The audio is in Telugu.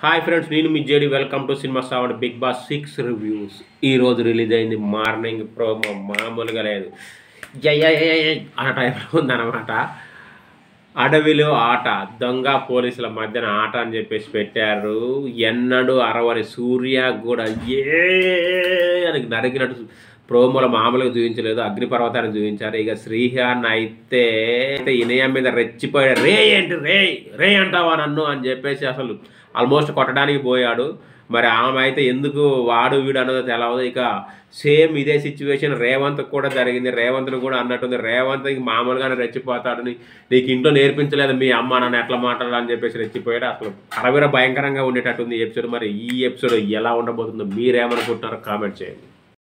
హాయ్ ఫ్రెండ్స్ నేను మీ జేడి వెల్కమ్ టు సినిమా సావడ్ బిగ్ బాస్ సిక్స్ రివ్యూస్ ఈ రోజు రిలీజ్ అయింది మార్నింగ్ ప్రోమో మామూలుగా లేదు జయ అన్న టైంలో ఉందన్నమాట అడవిలో ఆట దొంగ పోలీసుల మధ్యన ఆట అని చెప్పేసి పెట్టారు ఎన్నడూ అరవని సూర్య కూడా ఏ అని నరికినట్టు ప్రోమోలో మామూలుగా చూపించలేదు అగ్నిపర్వతాన్ని చూపించారు ఇక శ్రీహాన్ అయితే అయితే ఇనయం మీద రెచ్చిపోయాడు రే ఏంటి రే రే అంటావా నన్ను అని చెప్పేసి అసలు ఆల్మోస్ట్ కొట్టడానికి పోయాడు మరి ఆమె అయితే ఎందుకు వాడు వీడు అన్నదో తెలవదు ఇక సేమ్ ఇదే సిచ్యువేషన్ రేవంత్ కూడా జరిగింది రేవంత్ను కూడా అన్నట్టుంది రేవంత్ ఇంక మామూలుగానే రెచ్చిపోతాడు నీ- నీకు ఇంట్లో నేర్పించలేదు మీ అమ్మ నన్ను ఎట్లా మాట్లాడాలి అని చెప్పేసి రెచ్చిపోయాడు అసలు అరవిర భయంకరంగా ఉండేటట్టుంది ఈ ఎపిసోడ్ మరి ఈ ఎపిసోడ్ ఎలా ఉండబోతుందో మీరేమనుకుంటున్నారో కామెంట్ చేయండి